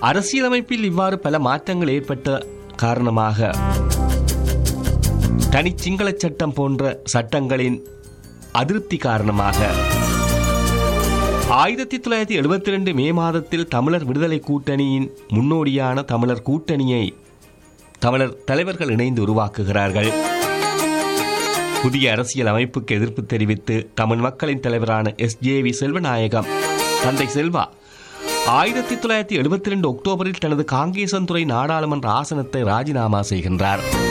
அரசியலமைப்பில் இவ்வாறு பல மாற்றங்கள் ஏற்பட்ட காரணமாக தனி சிங்கள சட்டம் போன்ற சட்டங்களின் அதிருப்தி காரணமாக ஆயிரத்தி தொள்ளாயிரத்தி எழுபத்தி ரெண்டு மே மாதத்தில் தமிழர் விடுதலை கூட்டணியின் முன்னோடியான தமிழர் கூட்டணியை தமிழர் தலைவர்கள் இணைந்து உருவாக்குகிறார்கள் புதிய அரசியல் அமைப்புக்கு எதிர்ப்பு தெரிவித்து தமிழ் மக்களின் தலைவரான எஸ் ஜே வி செல்வநாயகம் தந்தை செல்வா ஆயிரத்தி தொள்ளாயிரத்தி எழுபத்தி ரெண்டு அக்டோபரில் தனது காங்கேசன்துறை நாடாளுமன்ற ஆசனத்தை ராஜினாமா செய்கின்றார்